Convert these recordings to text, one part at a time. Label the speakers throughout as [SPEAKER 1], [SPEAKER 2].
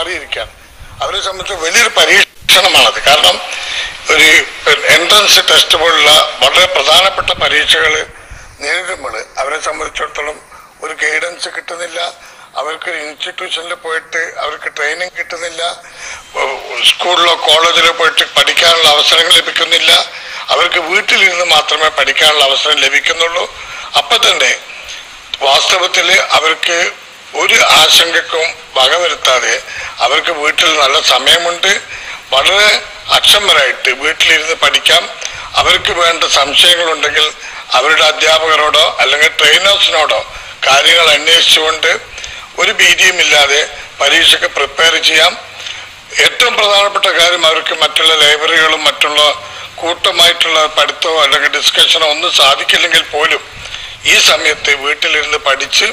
[SPEAKER 1] മാറിയിരിക്കുകയാണ് അവരെ സംബന്ധിച്ച് വലിയൊരു പരീക്ഷണമാണത് കാരണം ഒരു എൻട്രൻസ് ടെസ്റ്റ് പോലുള്ള വളരെ പ്രധാനപ്പെട്ട പരീക്ഷകൾ നേരിടുമ്പോൾ അവരെ സംബന്ധിച്ചിടത്തോളം ഒരു ഗൈഡൻസ് കിട്ടുന്നില്ല അവർക്ക് ഇൻസ്റ്റിറ്റ്യൂഷനിൽ പോയിട്ട് അവർക്ക് ട്രെയിനിങ് കിട്ടുന്നില്ല ഏഹ് സ്കൂളിലോ കോളേജിലോ പോയിട്ട് പഠിക്കാനുള്ള അവസരങ്ങൾ ലഭിക്കുന്നില്ല അവർക്ക് വീട്ടിലിരുന്ന് മാത്രമേ പഠിക്കാനുള്ള അവസരം ലഭിക്കുന്നുള്ളൂ അപ്പം തന്നെ വാസ്തവത്തിൽ അവർക്ക് ഒരു ആശങ്കക്കും വകവരുത്താതെ അവർക്ക് വീട്ടിൽ നല്ല സമയമുണ്ട് വളരെ അക്ഷമരായിട്ട് വീട്ടിലിരുന്ന് പഠിക്കാം അവർക്ക് വേണ്ട സംശയങ്ങളുണ്ടെങ്കിൽ അവരുടെ അധ്യാപകരോടോ അല്ലെങ്കിൽ ട്രെയിനേഴ്സിനോടോ കാര്യങ്ങൾ അന്വേഷിച്ചുകൊണ്ട് ഒരു ഭീതിയും ഇല്ലാതെ പരീക്ഷയ്ക്ക് പ്രിപ്പയർ ചെയ്യാം ഏറ്റവും പ്രധാനപ്പെട്ട കാര്യം അവർക്ക് മറ്റുള്ള ലൈബ്രറികളും മറ്റുള്ള കൂട്ടമായിട്ടുള്ള പഠിത്തമോ അല്ലെങ്കിൽ ഡിസ്കഷനോ ഒന്നും സാധിക്കില്ലെങ്കിൽ പോലും ഈ സമയത്ത് വീട്ടിലിരുന്ന് പഠിച്ച്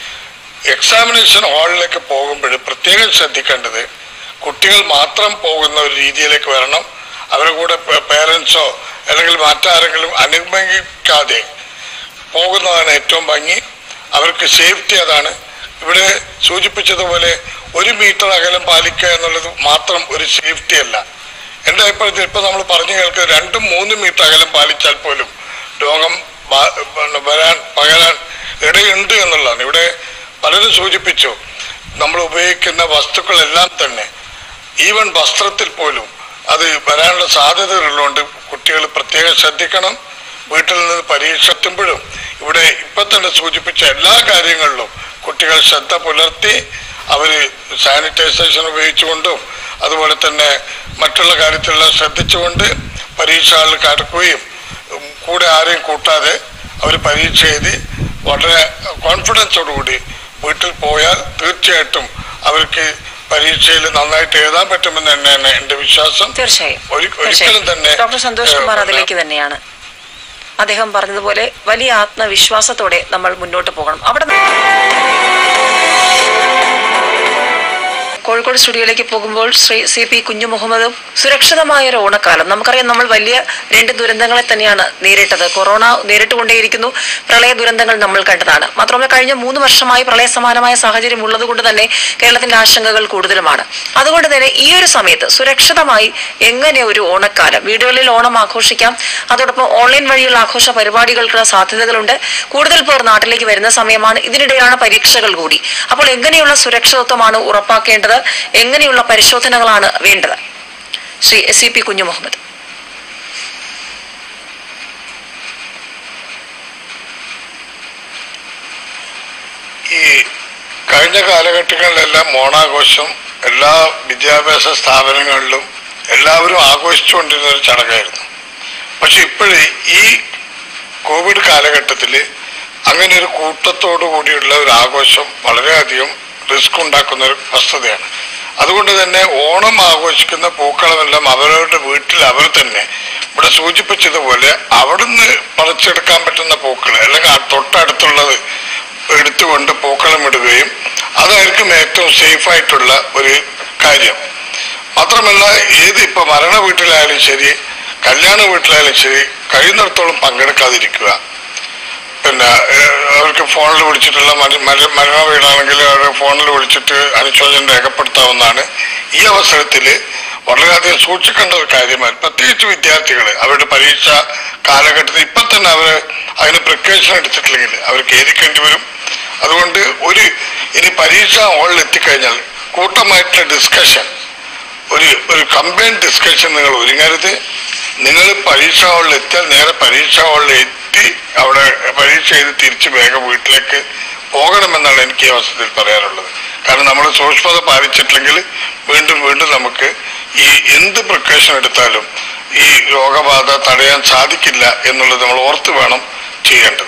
[SPEAKER 1] എക്സാമിനേഷൻ ഹാളിലേക്ക് പോകുമ്പോൾ പ്രത്യേകം ശ്രദ്ധിക്കേണ്ടത് കുട്ടികൾ മാത്രം പോകുന്ന ഒരു രീതിയിലേക്ക് വരണം അവരുടെ കൂടെ പേരൻസോ അല്ലെങ്കിൽ മറ്റാരെങ്കിലും അനുഗമിക്കാതെ പോകുന്നതാണ് ഏറ്റവും ഭംഗി അവർക്ക് സേഫ്റ്റി അതാണ് ഇവിടെ സൂചിപ്പിച്ചതുപോലെ ഒരു മീറ്റർ അകലം പാലിക്കുക എന്നുള്ളത് മാത്രം ഒരു സേഫ്റ്റി അല്ല എൻ്റെ അഭിപ്രായത്തിൽ ഇപ്പൊ നമ്മൾ പറഞ്ഞു കേൾക്കുക രണ്ടും മൂന്നും മീറ്റർ അകലം പാലിച്ചാൽ പോലും രോഗം ബാ- പിന്നെ വരാൻ പകരാൻ ഇടയുണ്ട് എന്നുള്ളതാണ് ഇവിടെ പലരും സൂചിപ്പിച്ചു നമ്മൾ ഉപയോഗിക്കുന്ന വസ്തുക്കളെല്ലാം തന്നെ ഈവൻ വസ്ത്രത്തിൽ പോലും അത് വരാനുള്ള സാധ്യതകളുള്ളതുകൊണ്ട് കുട്ടികൾ പ്രത്യേകം ശ്രദ്ധിക്കണം വീട്ടിൽ നിന്ന് പരീക്ഷ എത്തുമ്പോഴും ഇവിടെ ഇപ്പൊ തന്നെ സൂചിപ്പിച്ച എല്ലാ കാര്യങ്ങളിലും കുട്ടികൾ ശ്രദ്ധ പുലർത്തി അവര് സാനിറ്റൈസേഷൻ ഉപയോഗിച്ചുകൊണ്ടും അതുപോലെ തന്നെ മറ്റുള്ള കാര്യത്തിലെല്ലാം ശ്രദ്ധിച്ചുകൊണ്ട് പരീക്ഷ ഹാളിൽ കടക്കുകയും ഉം, കൂടെ ആരെയും കൂട്ടാതെ അവർ പരീക്ഷ എഴുതി വളരെ കോൺഫിഡൻസോടുകൂടി വീട്ടിൽ പോയാൽ തീർച്ചയായിട്ടും അവർക്ക് പരീക്ഷയിൽ നന്നായിട്ട് എഴുതാൻ പറ്റുമെന്ന് തന്നെയാണ് എൻ്റെ വിശ്വാസം
[SPEAKER 2] തീർച്ചയായും
[SPEAKER 1] ഒരി- ഒരിക്കലും
[SPEAKER 2] തീർച്ചയായും
[SPEAKER 1] തന്നെ
[SPEAKER 2] ഡോക്ടർ സന്തോഷ് കുമാർ
[SPEAKER 1] ഏഹ്,
[SPEAKER 2] അതിലേക്ക് തന്നെയാണ് അദ്ദേഹം പറഞ്ഞതുപോലെ വലിയ ആത്മവിശ്വാസത്തോടെ നമ്മൾ മുന്നോട്ട് പോകണം അവിടെ കോഴിക്കോട് സ്റ്റുഡിയോയിലേക്ക് പോകുമ്പോൾ ശ്രീ സി പി കുഞ്ഞു മുഹമ്മദും സുരക്ഷിതമായ ഒരു ഓണക്കാലം നമുക്കറിയാം നമ്മൾ വലിയ രണ്ട് ദുരന്തങ്ങളെ തന്നെയാണ് നേരിട്ടത് കൊറോണ നേരിട്ടുകൊണ്ടേയിരിക്കുന്നു പ്രളയ ദുരന്തങ്ങൾ നമ്മൾ കണ്ടതാണ് മാത്രമല്ല കഴിഞ്ഞ മൂന്ന് വർഷമായി പ്രളയ സമാനമായ സാഹചര്യം ഉള്ളതുകൊണ്ട് തന്നെ കേരളത്തിന്റെ ആശങ്കകൾ കൂടുതലുമാണ് അതുകൊണ്ട് തന്നെ ഈ ഒരു സമയത്ത് സുരക്ഷിതമായി എങ്ങനെ ഒരു ഓണക്കാലം വീടുകളിൽ ഓണം ആഘോഷിക്കാം അതോടൊപ്പം ഓൺലൈൻ വഴിയുള്ള ആഘോഷ പരിപാടികൾക്കുള്ള സാധ്യതകളുണ്ട് കൂടുതൽ പേർ നാട്ടിലേക്ക് വരുന്ന സമയമാണ് ഇതിനിടെയാണ് പരീക്ഷകൾ കൂടി അപ്പോൾ എങ്ങനെയുള്ള സുരക്ഷിതത്വമാണ് ഉറപ്പാക്കേണ്ടത് എങ്ങനെയുള്ള പരിശോധനകളാണ് വേണ്ടത് ശ്രീ സി പി കുഞ്ഞു മുഹമ്മദ്
[SPEAKER 1] ഈ കഴിഞ്ഞ കാലഘട്ടങ്ങളിലെല്ലാം ഓണാഘോഷം എല്ലാ വിദ്യാഭ്യാസ സ്ഥാപനങ്ങളിലും എല്ലാവരും ആഘോഷിച്ചുകൊണ്ടിരുന്ന ഒരു ചടങ്ങായിരുന്നു പക്ഷെ ഇപ്പോഴേ ഈ കോവിഡ് കാലഘട്ടത്തിൽ അങ്ങനെ ഒരു കൂട്ടത്തോടു കൂടിയുള്ള ഒരു ആഘോഷം വളരെയധികം റിസ്ക് ഉണ്ടാക്കുന്ന ഒരു വസ്തുതയാണ് അതുകൊണ്ട് തന്നെ ഓണം ആഘോഷിക്കുന്ന പൂക്കളമെല്ലാം അവരവരുടെ വീട്ടിൽ അവർ തന്നെ ഇവിടെ സൂചിപ്പിച്ചതുപോലെ അവിടുന്ന് പറിച്ചെടുക്കാൻ പറ്റുന്ന പൂക്കൾ അല്ലെങ്കിൽ ആ തൊട്ടടുത്തുള്ളത് എടുത്തുകൊണ്ട് പൂക്കളം ഇടുകയും അതായിരിക്കും ഏറ്റവും സേഫ് ആയിട്ടുള്ള ഒരു കാര്യം മാത്രമല്ല ഏത് ഇപ്പൊ മരണ വീട്ടിലായാലും ശരി കല്യാണ വീട്ടിലായാലും ശരി കഴിയുന്നിടത്തോളം പങ്കെടുക്കാതിരിക്കുക പിന്നെ ഏഹ്, അവർക്ക് ഫോണിൽ വിളിച്ചിട്ടുള്ള മര- മര- മരണ വീടാണെങ്കിൽ അവർ ഫോണിൽ വിളിച്ചിട്ട് അനുശോചനം രേഖപ്പെടുത്താവുന്നതാണ് ഈ അവസരത്തിൽ വളരെയധികം സൂക്ഷിക്കേണ്ട ഒരു കാര്യമാണ് പ്രത്യേകിച്ച് വിദ്യാർത്ഥികൾ അവരുടെ പരീക്ഷ കാലഘട്ടത്തിൽ ഇപ്പൊ തന്നെ അവർ അതിന് പ്രിക്കോഷൻ എടുത്തിട്ടില്ലെങ്കിൽ അവർക്ക് ഏരിക്കേണ്ടി വരും അതുകൊണ്ട് ഒരു ഇനി പരീക്ഷ ഹാളിൽ എത്തിക്കഴിഞ്ഞാൽ കൂട്ടമായിട്ടുള്ള ഡിസ്കഷൻ ഒരു ഒരു കമ്പൈൻ ഡിസ്കഷൻ നിങ്ങൾ ഒരുങ്ങരുത് നിങ്ങൾ പരീക്ഷാ ഹാളിൽ എത്തിയാൽ നേരെ പരീക്ഷാ ഹാളിൽ എത്തി അവിടെ പരീക്ഷ എഴുതി തിരിച്ച് വേഗം വീട്ടിലേക്ക് പോകണമെന്നാണ് എനിക്ക് ഈ അവസരത്തിൽ പറയാനുള്ളത് കാരണം നമ്മൾ സൂക്ഷ്മത പാലിച്ചിട്ടില്ലെങ്കിൽ വീണ്ടും വീണ്ടും നമുക്ക് ഈ എന്ത് പ്രിക്കോഷൻ എടുത്താലും ഈ രോഗബാധ തടയാൻ സാധിക്കില്ല എന്നുള്ളത് നമ്മൾ ഓർത്ത് വേണം ചെയ്യേണ്ടത്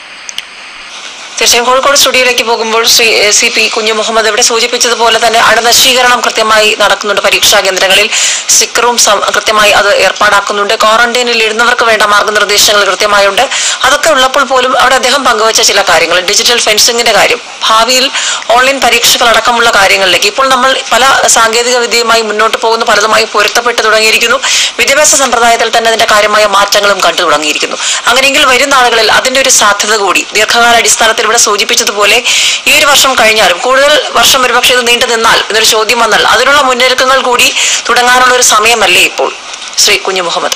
[SPEAKER 2] തീർച്ചയായും കോഴിക്കോട് സ്റ്റുഡിയോയിലേക്ക് പോകുമ്പോൾ ശ്രീ എ, സി പി കുഞ്ഞു മുഹമ്മദ് ഇവിടെ സൂചിപ്പിച്ചതുപോലെ തന്നെ അണുനശീകരണം കൃത്യമായി നടക്കുന്നുണ്ട് പരീക്ഷാ കേന്ദ്രങ്ങളിൽ സ്റ്റിക്കറും സം- കൃത്യമായി അത് ഏർപ്പാടാക്കുന്നുണ്ട് ക്വാറന്റൈനിൽ ഇരുന്നവർക്ക് വേണ്ട മാർഗനിർദ്ദേശങ്ങൾ കൃത്യമായുണ്ട് അതൊക്കെ ഉള്ളപ്പോൾ പോലും അവിടെ അദ്ദേഹം പങ്കുവച്ച ചില കാര്യങ്ങൾ ഡിജിറ്റൽ ഫെൻസിങ്ങിന്റെ കാര്യം ഭാവിയിൽ ഓൺലൈൻ പരീക്ഷകൾ അടക്കമുള്ള കാര്യങ്ങളിലേക്ക് ഇപ്പോൾ നമ്മൾ പല സാങ്കേതിക വിദ്യയുമായി മുന്നോട്ട് പോകുന്ന പലതുമായി പൊരുത്തപ്പെട്ട് തുടങ്ങിയിരിക്കുന്നു വിദ്യാഭ്യാസ സമ്പ്രദായത്തിൽ തന്നെ അതിന്റെ കാര്യമായ മാറ്റങ്ങളും കണ്ടു തുടങ്ങിയിരിക്കുന്നു അങ്ങനെയെങ്കിൽ വരുന്ന ആളുകളിൽ അതിന്റെ ഒരു സാധ്യത കൂടി ദീർഘകാല അടിസ്ഥാനത്തിൽ ഇവിടെ സൂചിപ്പിച്ചതുപോലെ ഈ ഒരു വർഷം കഴിഞ്ഞാലും കൂടുതൽ വർഷം ഒരുപക്ഷെ ഇത് നീണ്ടു നിന്നാൽ എന്നൊരു ചോദ്യം വന്നാൽ അതിനുള്ള മുന്നൊരുക്കങ്ങൾ കൂടി തുടങ്ങാനുള്ള ഒരു സമയമല്ലേ ഇപ്പോൾ ശ്രീ കുഞ്ഞു മുഹമ്മദ്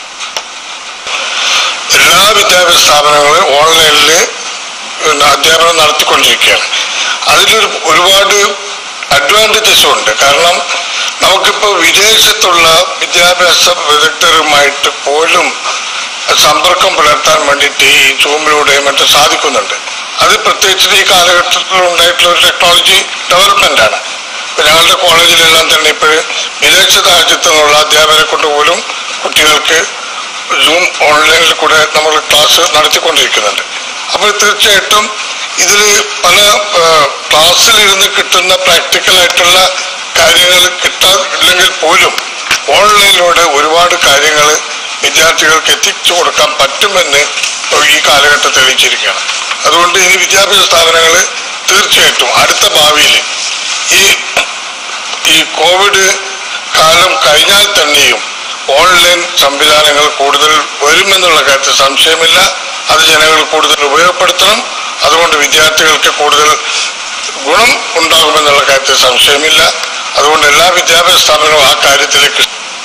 [SPEAKER 1] എല്ലാ വിദ്യാഭ്യാസ സ്ഥാപനങ്ങളും ഓൺലൈനിൽ പിന്നെ അധ്യാപനം നടത്തിക്കൊണ്ടിരിക്കുകയാണ് അതിലൊരു ഒരുപാട് അഡ്വാൻറ്റേജസും ഉണ്ട് കാരണം നമുക്കിപ്പോൾ വിദേശത്തുള്ള വിദ്യാഭ്യാസ വിദഗ്ധരുമായിട്ട് പോലും സമ്പർക്കം പുലർത്താൻ വേണ്ടിയിട്ട് ഈ സൂമിലൂടെ മറ്റും സാധിക്കുന്നുണ്ട് അത് പ്രത്യേകിച്ച് ഈ കാലഘട്ടത്തിൽ ഉണ്ടായിട്ടുള്ള ഒരു ടെക്നോളജി ഡെവലപ്മെന്റ് ആണ് ഇപ്പൊ ഞങ്ങളുടെ കോളേജിലെല്ലാം തന്നെ ഇപ്പോൾ വിദേശ രാജ്യത്തു നിന്നുള്ള അധ്യാപകരെ കൊണ്ട് പോലും കുട്ടികൾക്ക് സൂം ഓൺലൈനിൽ കൂടെ നമ്മൾ ക്ലാസ് നടത്തിക്കൊണ്ടിരിക്കുന്നുണ്ട് അപ്പോൾ തീർച്ചയായിട്ടും ഇതിൽ പല ക്ലാസ്സിലിരുന്ന് കിട്ടുന്ന പ്രാക്ടിക്കൽ ആയിട്ടുള്ള കാര്യങ്ങൾ കിട്ടാറില്ലെങ്കിൽ പോലും ഓൺലൈനിലൂടെ ഒരുപാട് കാര്യങ്ങൾ വിദ്യാർത്ഥികൾക്ക് എത്തിച്ചു കൊടുക്കാൻ പറ്റുമെന്ന് ഈ കാലഘട്ടം തെളിയിച്ചിരിക്കുകയാണ് അതുകൊണ്ട് ഇനി വിദ്യാഭ്യാസ സ്ഥാപനങ്ങൾ തീർച്ചയായിട്ടും അടുത്ത ഭാവിയിൽ ഈ ഈ കോവിഡ് കാലം കഴിഞ്ഞാൽ തന്നെയും ഓൺലൈൻ സംവിധാനങ്ങൾ കൂടുതൽ വരുമെന്നുള്ള കാര്യത്തിൽ സംശയമില്ല അത് ജനങ്ങൾ കൂടുതൽ ഉപയോഗപ്പെടുത്തണം അതുകൊണ്ട് വിദ്യാർത്ഥികൾക്ക് കൂടുതൽ ഗുണം ഉണ്ടാകുമെന്നുള്ള കാര്യത്തിൽ സംശയമില്ല അതുകൊണ്ട് എല്ലാ വിദ്യാഭ്യാസ സ്ഥാപനങ്ങളും ആ കാര്യത്തിലേക്ക്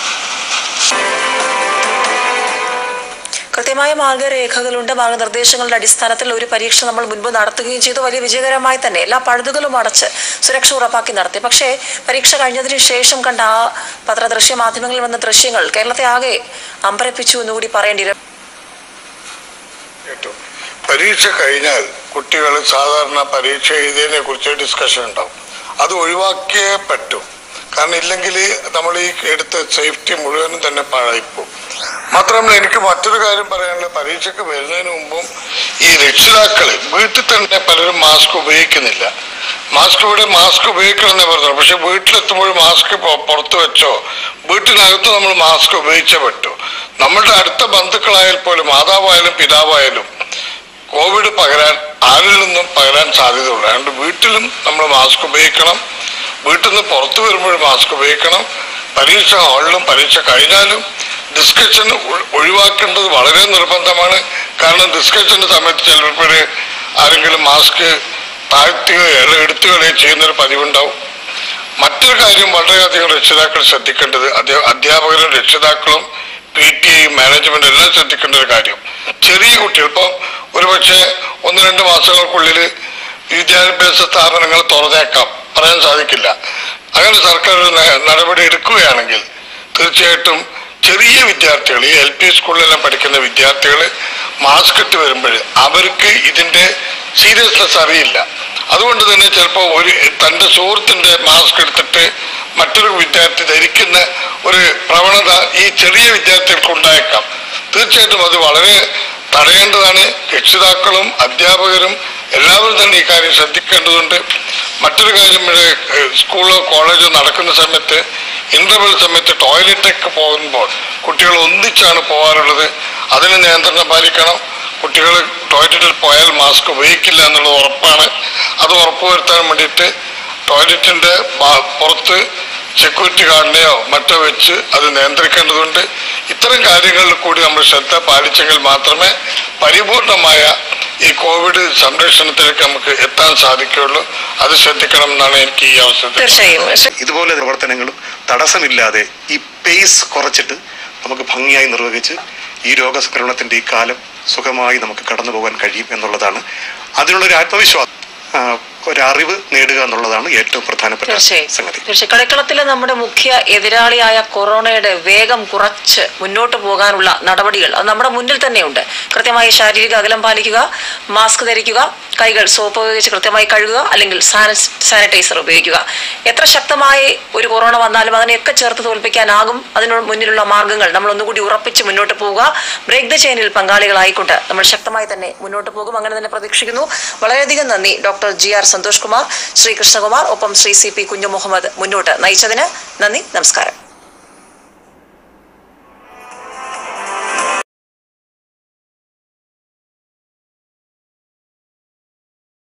[SPEAKER 2] കൃത്യമായ മാർഗരേഖകളുണ്ട് മാർഗനിർദ്ദേശങ്ങളുടെ അടിസ്ഥാനത്തിൽ ഒരു പരീക്ഷ നമ്മൾ മുൻപ് നടത്തുകയും ചെയ്തു വലിയ വിജയകരമായി തന്നെ എല്ലാ പഴുതുകളും അടച്ച് സുരക്ഷ ഉറപ്പാക്കി നടത്തി പക്ഷേ പരീക്ഷ കഴിഞ്ഞതിന് ശേഷം കണ്ട ആ പത്രദൃശ്യ മാധ്യമങ്ങളിൽ വന്ന ദൃശ്യങ്ങൾ കേരളത്തെ ആകെ അമ്പരപ്പിച്ചു എന്നുകൂടി പറയേണ്ടി വരും
[SPEAKER 1] കേട്ടോ പരീക്ഷ കഴിഞ്ഞാൽ കുട്ടികൾ സാധാരണ പരീക്ഷ എഴുതിയതിനെ കുറിച്ച് ഡിസ്കഷൻ ഉണ്ടാവും അത് ഒഴിവാക്കിയേ പറ്റൂ കാരണം ഇല്ലെങ്കിൽ നമ്മൾ ഈ എടുത്ത സേഫ്റ്റി മുഴുവനും തന്നെ പാഴായിപ്പോവും മാത്രമല്ല എനിക്ക് മറ്റൊരു കാര്യം പറയാനുള്ളത് പരീക്ഷയ്ക്ക് വരുന്നതിന് മുമ്പും ഈ രക്ഷിതാക്കള് വീട്ടിൽ തന്നെ പലരും മാസ്ക് ഉപയോഗിക്കുന്നില്ല മാസ്ക് ഇവിടെ മാസ്ക് ഉപയോഗിക്കണം എന്നേ പറഞ്ഞു പക്ഷെ വീട്ടിലെത്തുമ്പോൾ മാസ്ക് പുറത്ത് വെച്ചോ വീട്ടിനകത്ത് നമ്മൾ മാസ്ക് ഉപയോഗിച്ചേ പറ്റൂ നമ്മളുടെ അടുത്ത ബന്ധുക്കളായാൽ പോലും മാതാവായാലും പിതാവായാലും കോവിഡ് പകരാൻ ആരിൽ നിന്നും പകരാൻ സാധ്യതയുള്ളൂ അതുകൊണ്ട് വീട്ടിലും നമ്മൾ മാസ്ക് ഉപയോഗിക്കണം വീട്ടിൽ നിന്ന് പുറത്തു വരുമ്പോൾ മാസ്ക് ഉപയോഗിക്കണം പരീക്ഷ ഹാളിലും പരീക്ഷ കഴിഞ്ഞാലും ഡിസ്കഷൻ ഒഴിവാക്കേണ്ടത് വളരെ നിർബന്ധമാണ് കാരണം ഡിസ്കഷന്റെ സമയത്ത് ചിലപ്പോൾ ആരെങ്കിലും മാസ്ക് താഴ്ത്തുകയോ അല്ലെങ്കിൽ എടുത്തുകളയോ ചെയ്യുന്നൊരു പതിവുണ്ടാവും മറ്റൊരു കാര്യം വളരെയധികം രക്ഷിതാക്കൾ ശ്രദ്ധിക്കേണ്ടത് അധ്യാ- അധ്യാപകരും രക്ഷിതാക്കളും പി ടി ഐയും മാനേജ്മെന്റ് എല്ലാം ശ്രദ്ധിക്കേണ്ട ഒരു കാര്യം ചെറിയ കുട്ടികൾ ഇപ്പോൾ ഒരുപക്ഷെ ഒന്ന് രണ്ട് മാസങ്ങൾക്കുള്ളിൽ വിദ്യാഭ്യാസ സ്ഥാപനങ്ങൾ തുറന്നേക്കാം പറയാൻ സാധിക്കില്ല അങ്ങനെ സർക്കാർ ഒരു ന- നടപടി എടുക്കുകയാണെങ്കിൽ തീർച്ചയായിട്ടും ചെറിയ വിദ്യാർത്ഥികൾ ഈ എൽ പി സ്കൂളിലെല്ലാം പഠിക്കുന്ന വിദ്യാർത്ഥികൾ മാസ്ക് ഇട്ട് വരുമ്പോൾ അവർക്ക് ഇതിന്റെ സീരിയസ്നെസ് അറിയില്ല അതുകൊണ്ട് തന്നെ ചിലപ്പോൾ ഒരു തൻ്റെ സുഹൃത്തിൻ്റെ മാസ്ക് എടുത്തിട്ട് മറ്റൊരു വിദ്യാർത്ഥി ധരിക്കുന്ന ഒരു പ്രവണത ഈ ചെറിയ വിദ്യാർത്ഥികൾക്ക് ഉണ്ടായേക്കാം തീർച്ചയായിട്ടും അത് വളരെ തടയേണ്ടതാണ് രക്ഷിതാക്കളും അധ്യാപകരും എല്ലാവരും തന്നെ ഈ കാര്യം ശ്രദ്ധിക്കേണ്ടതുണ്ട് മറ്റൊരു കാര്യം ഇവിടെ, ഏഹ്, സ്കൂളോ കോളേജോ നടക്കുന്ന സമയത്ത് ഇന്റർവെൽ സമയത്ത് ടോയ്ലറ്റൊക്കെ പോകുമ്പോൾ കുട്ടികൾ ഒന്നിച്ചാണ് പോകാറുള്ളത് അതിന് നിയന്ത്രണം പാലിക്കണം കുട്ടികൾ ടോയ്ലറ്റിൽ പോയാൽ മാസ്ക് ഉപയോഗിക്കില്ല എന്നുള്ളത് ഉറപ്പാണ് അത് ഉറപ്പുവരുത്താൻ വേണ്ടിയിട്ട് ടോയ്ലറ്റിന്റെ ഭാ- പുറത്ത് സെക്യൂരിറ്റി ഗാർഡിനെയോ മറ്റോ വെച്ച് അത് നിയന്ത്രിക്കേണ്ടതുണ്ട് ഇത്തരം കാര്യങ്ങളിൽ കൂടി നമ്മൾ ശ്രദ്ധ പാലിച്ചെങ്കിൽ മാത്രമേ പരിപൂർണമായ ഈ കോവിഡ് സംരക്ഷണത്തിലേക്ക് നമുക്ക് എത്താൻ സാധിക്കുകയുള്ളൂ അത് ശ്രദ്ധിക്കണം എന്നാണ് എനിക്ക് ഈ അവസരത്തിൽ
[SPEAKER 2] തീർച്ചയായും ശ്രീ
[SPEAKER 3] ഇതുപോലെ പ്രവർത്തനങ്ങളും തടസ്സമില്ലാതെ ഈ പേസ് കുറച്ചിട്ട് നമുക്ക് ഭംഗിയായി നിർവഹിച്ച് ഈ രോഗസംക്രമണത്തിന്റെ ഈ കാലം സുഖമായി നമുക്ക് കടന്നു പോകാൻ കഴിയും എന്നുള്ളതാണ് അതിനുള്ളൊരു ആത്മവിശ്വാസം ആ, ഒരറിവ് നേടുക എന്നുള്ളതാണ് ഏറ്റവും പ്രധാനപ്പെട്ട
[SPEAKER 2] തീർച്ചയായും
[SPEAKER 3] സംഗതി
[SPEAKER 2] തീർച്ചയായും കളിക്കളത്തിലെ നമ്മുടെ മുഖ്യ എതിരാളിയായ കൊറോണയുടെ വേഗം കുറച്ച് മുന്നോട്ട് പോകാനുള്ള നടപടികൾ അത് നമ്മുടെ മുന്നിൽ തന്നെയുണ്ട് കൃത്യമായി ശാരീരിക അകലം പാലിക്കുക മാസ്ക് ധരിക്കുക കൈകൾ സോപ്പ് ഉപയോഗിച്ച് കൃത്യമായി കഴുകുക അല്ലെങ്കിൽ സാനി- സാനിറ്റൈസർ ഉപയോഗിക്കുക എത്ര ശക്തമായി ഒരു കൊറോണ വന്നാലും അതിനെയൊക്കെ ചേർത്ത് തോൽപ്പിക്കാനാകും അതിനു മുന്നിലുള്ള മാർഗങ്ങൾ നമ്മൾ ഒന്നുകൂടി ഉറപ്പിച്ച് മുന്നോട്ട് പോവുക ബ്രേക്ക് ദ ചെയിനിൽ പങ്കാളികളായിക്കൊണ്ട് നമ്മൾ ശക്തമായി തന്നെ മുന്നോട്ട് പോകും അങ്ങനെ തന്നെ പ്രതീക്ഷിക്കുന്നു വളരെയധികം നന്ദി doctor G R Santhosh Kumar Shri Krishnakumar ഒപ്പം ശ്രീ സി പി കുഞ്ഞു മുഹമ്മദ് മുന്നോട്ട് നയിച്ചതിന് നന്ദി നമസ്കാരം